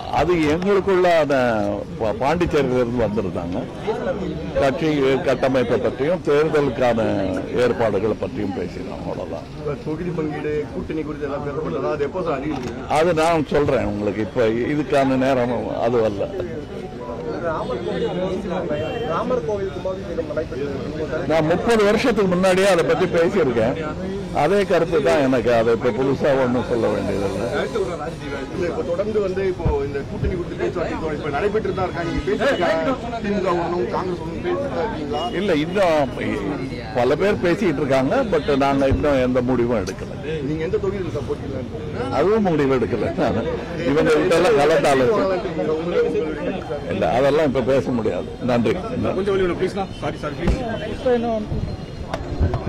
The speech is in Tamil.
அது எங்களுக்குள்ளான பா- பாண்டிச்சேரியிலிருந்து வந்திருந்தாங்க கட்சி கட்டமைப்பை பற்றியும் தேர்தலுக்கான ஏற்பாடுகளை பற்றியும் பேசினோம் அவ்வளவுதான் இப்ப தொகுதி பங்கீடு கூட்டணி குறித்து எல்லாம் பேசப்பட்டதா அது எப்போ சார் அறிவிங்க அது நான் சொல்றேன் உங்களுக்கு இப்ப இதுக்கான நேரம் அது அல்ல ராமர் கோவில் ராமர் கோவில் கும்பாபிஷேகம் நடைபெற்றது நான் முப்பது வருஷத்துக்கு முன்னாடியே அதை பத்தி பேசியிருக்கேன் அதே கருத்து தான் எனக்கு அதை இப்ப புதுசா ஒன்றும் சொல்ல வேண்டியதில்லை இல்ல இப்ப தொடர்ந்து வந்து இப்போ இந்த கூட்டணி குறித்து பேச்சுவார்த்தை இப்ப நடைபெற்று தான் இருக்காங்க நீங்க பேசிருக்காங்க திமுக ஒன்றும் காங்கிரஸ் ஒன்றும் பேசிட்டு தான் இருக்கீங்களா இல்ல இன்னும் பல பேர் பேசிட்டு இருக்காங்க பட் நாங்க இன்னும் எந்த முடிவும் எடுக்கல நீங்க எந்த தொகுதியில் சப்போர்ட் இல்லை அதுவும் முடிவு எடுக்கல நான் இவங்க எல்லாம் கலந்தாலும் இல்ல அதெல்லாம் இப்ப பேச முடியாது நன்றி கொஞ்சம் வெளியே ப்ளீஸ்ண்ணா சாரி சாரி ப்ளீஸ்